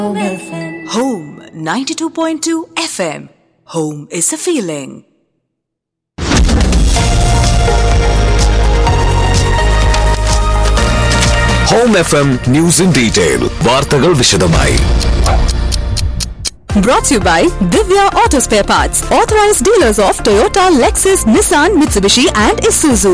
Home 92.2 FM. Home is a feeling. Home F M news in detail വാർത്തകൾ വിശദമായി Brought to you by Divya Auto Spare Parts, authorized dealers of Toyota, Lexus, Nissan, Mitsubishi, and Isuzu.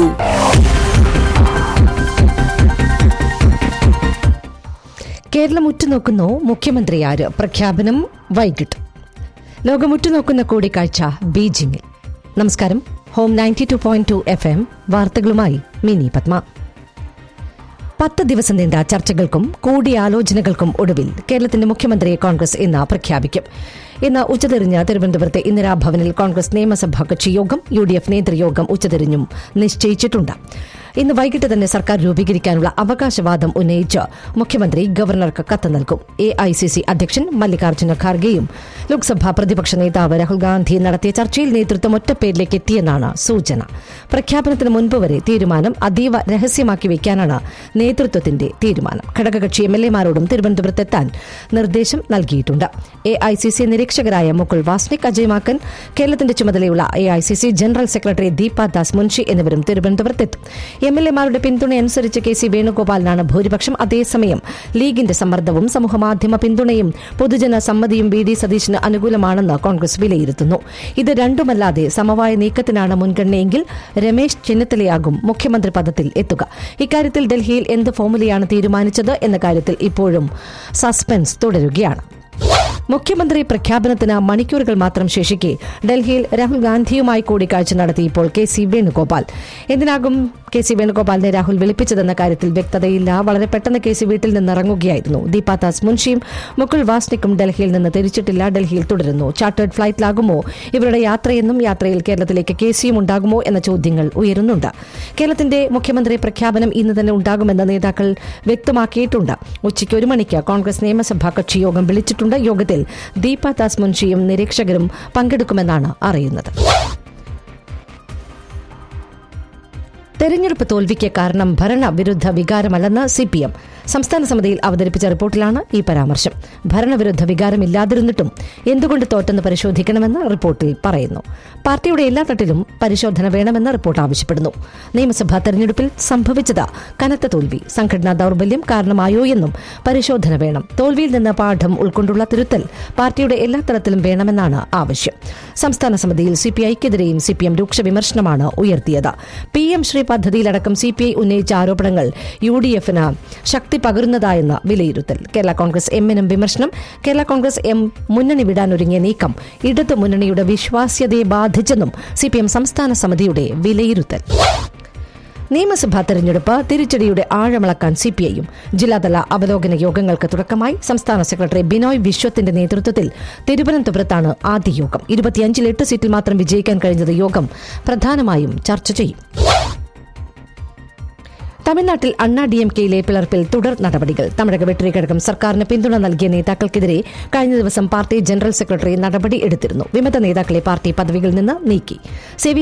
Keralam ഉറ്റുനോക്കുന്നു മുഖ്യമന്ത്രി ആര് പ്രഖ്യാപനം വൈകിട്ട് ലോകം ഉറ്റുനോക്കുന്ന കൂടിക്കാഴ്ച ബീജിംഗിൽ നമസ്കാരം home ninety two point two F M വാർത്തകളുമായി മിനി പത്മ പത്ത് ദിവസം നീണ്ട ചർച്ചകൾക്കും കൂടിയാലോചനകൾക്കും ഒടുവിൽ കേരളത്തിന്റെ മുഖ്യമന്ത്രിയെ കോൺഗ്രസ് ഇന്ന് പ്രഖ്യാപിക്കും ഇന്ന് ഉച്ചതിരിഞ്ഞ് തിരുവനന്തപുരത്തെ ഇന്ദിരാഭവനിൽ കോൺഗ്രസ് നിയമസഭാ കക്ഷി യോഗം യു ഡി എഫ് നേതൃയോഗം ഉച്ചതിരിഞ്ഞും നിശ്ചയിച്ചിട്ടുണ്ട് ഇന്ന് വൈകിട്ട് തന്നെ സർക്കാർ രൂപീകരിക്കാനുള്ള അവകാശവാദം ഉന്നയിച്ച് മുഖ്യമന്ത്രി ഗവർണർക്ക് കത്ത് നൽകും എ ഐ സി സി അധ്യക്ഷൻ മല്ലികാർജ്ജുന ഖാർഗെയും ലോക്സഭാ പ്രതിപക്ഷ നേതാവ് രാഹുൽ ഗാന്ധി നടത്തിയ ചർച്ചയിൽ നേതൃത്വം ഒറ്റപ്പേരിലേക്ക് എത്തിയെന്നാണ് സൂചന പ്രഖ്യാപനത്തിന് മുൻപ് വരെ തീരുമാനം അതീവ രഹസ്യമാക്കി വയ്ക്കാനാണ് നേതൃത്വത്തിന്റെ തീരുമാനം ഘടകകക്ഷി എം എൽ എമാരോടും തിരുവനന്തപുരത്തെത്താൻ നിർദ്ദേശം നൽകിയിട്ടുണ്ട് എ ഐ സി സി നിരീക്ഷകരായ മുകുൾ വാസ്നിക് അജയ് മാക്കൻ കേരളത്തിന്റെ ചുമതലയുള്ള A I C C general secretary Deepa Das Munshi എന്നിവരും തിരുവനന്തപുരത്തെത്തും എം എൽ എമാരുടെ പിന്തുണയനുസരിച്ച് കെ സി വേണുഗോപാലിനാണ് ഭൂരിപക്ഷം അതേസമയം ലീഗിന്റെ സമ്മർദ്ദവും സമൂഹമാധ്യമ പിന്തുണയും പൊതുജന സമ്മതിയും വി ഡി സതീശന് അനുകൂലമാണെന്ന് കോൺഗ്രസ് വിലയിരുത്തുന്നു ഇത് രണ്ടുമല്ലാതെ സമവായ നീക്കത്തിനാണ് മുൻഗണനയെങ്കിൽ രമേശ് ചെന്നിത്തലയാകും മുഖ്യമന്ത്രി പദത്തിൽ എത്തുക ഇക്കാര്യത്തിൽ ഡൽഹിയിൽ എന്ത് ഫോമുലയാണ് തീരുമാനിച്ചത് എന്ന കാര്യത്തിൽ ഇപ്പോഴും സസ്പെൻസ് തുടരുകയാണ് മുഖ്യമന്ത്രി പ്രഖ്യാപനത്തിന് മണിക്കൂറുകൾ മാത്രം ശേഷിക്കെ ഡൽഹിയിൽ രാഹുൽ ഗാന്ധിയുമായി കൂടിക്കാഴ്ച നടത്തിയപ്പോൾ കെ സി വേണുഗോപാൽ എന്തിനാകും കെ സി വേണുഗോപാലിനെ രാഹുൽ വിളിപ്പിച്ചതെന്ന കാര്യത്തിൽ വ്യക്തതയില്ല വളരെ പെട്ടെന്ന് കെ സി വീട്ടിൽ നിന്ന് ഇറങ്ങുകയായിരുന്നു ദീപാദാസ് മുൻഷിയും മുകുൾ വാസ്നിക്കും ഡൽഹിയിൽ നിന്ന് തിരിച്ചിട്ടില്ല ഡൽഹിയിൽ തുടരുന്നു ചാർട്ടേഡ് ഫ്ലൈറ്റിലാകുമോ ഇവരുടെ യാത്രയെന്നും യാത്രയിൽ കേരളത്തിലേക്ക് കെ സിയും ഉണ്ടാകുമോ എന്ന ചോദ്യങ്ങൾ ഉയരുന്നുണ്ട് കേരളത്തിന്റെ മുഖ്യമന്ത്രി പ്രഖ്യാപനം ഇന്ന് തന്നെ ഉണ്ടാകുമെന്ന് നേതാക്കൾ വ്യക്തമാക്കിയിട്ടുണ്ട് ഉച്ചയ്ക്ക് ഒരു മണിക്ക് കോൺഗ്രസ് നിയമസഭാ കക്ഷി യോഗം വിളിച്ചിട്ടുണ്ട് യോഗത്തിൽ ദീപാദാസ് മുൻഷിയും നിരീക്ഷകരും പങ്കെടുക്കുമെന്നാണ് അറിയുന്നത് തെരഞ്ഞെടുപ്പ് തോൽവിക്ക് കാരണം ഭരണവിരുദ്ധ വികാരമല്ലെന്ന് സി പി എം സംസ്ഥാന സമിതിയിൽ അവതരിപ്പിച്ച റിപ്പോർട്ടിലാണ് ഈ പരാമർശം ഭരണവിരുദ്ധ വികാരമില്ലാതിരുന്നിട്ടും എന്തുകൊണ്ട് തോറ്റെന്ന് പരിശോധിക്കണമെന്ന് റിപ്പോർട്ടിൽ പറയുന്നു പാർട്ടിയുടെ എല്ലാ തട്ടിലും പരിശോധന വേണമെന്ന് റിപ്പോർട്ട് ആവശ്യപ്പെടുന്നു നിയമസഭാ തെരഞ്ഞെടുപ്പിൽ സംഭവിച്ചത് കനത്ത തോൽവി സംഘടനാ ദൌർബല്യം കാരണമായോ എന്നും പരിശോധന വേണം തോൽവിയിൽ നിന്ന് പാഠം ഉൾക്കൊണ്ടുള്ള തിരുത്തൽ പാർട്ടിയുടെ എല്ലാ തലത്തിലും വേണമെന്നാണ് ആവശ്യം സംസ്ഥാന സമിതിയിൽ സിപിഐക്കെതിരെയും സിപിഎം രൂക്ഷ വിമർശനമാണ് ഉയർത്തിയത് പി എം ശ്രീ പദ്ധതിയിലടക്കം സിപിഐ ഉന്നയിച്ച ആരോപണങ്ങൾ യു ഡി എഫിന് ശക്തി പകരുന്നതായെന്ന് വിലയിരുത്തൽ കേരള കോൺഗ്രസ് എമ്മിനും വിമർശനം കേരള കോൺഗ്രസ് എം മുന്നണി വിടാനൊരുങ്ങിയ നീക്കം ഇടതു മുന്നണിയുടെ വിശ്വാസ്യതയെ ബാധിച്ചെന്നും സിപിഎം സംസ്ഥാന സമിതിയുടെ വിലയിരുത്തൽ നിയമസഭാ തെരഞ്ഞെടുപ്പ് തിരിച്ചടിയുടെ ആഴമളക്കാൻ സിപിഐയും ജില്ലാതല അവലോകന യോഗങ്ങൾക്ക് തുടക്കമായി സംസ്ഥാന സെക്രട്ടറി ബിനോയ് വിശ്വത്തിന്റെ നേതൃത്വത്തിൽ തിരുവനന്തപുരത്താണ് ആദ്യ യോഗം ഇരുപത്തിയഞ്ചിൽ എട്ട് സീറ്റിൽ മാത്രം വിജയിക്കാൻ കഴിഞ്ഞത് യോഗം പ്രധാനമായും ചർച്ച ചെയ്യും തമിഴ്നാട്ടിൽ അണ്ണാ ഡി എം കെയിലെ പിളർപ്പിൽ തുടർ നടപടികൾ തമിഴക വെട്ടിക്കഴകം സർക്കാരിന് പിന്തുണ നൽകിയ നേതാക്കൾക്കെതിരെ കഴിഞ്ഞ ദിവസം പാർട്ടി ജനറൽ സെക്രട്ടറി നടപടി എടുത്തിരുന്നു വിമത നേതാക്കളെ പാർട്ടി പദവികളിൽ നിന്ന് നീക്കി സി വി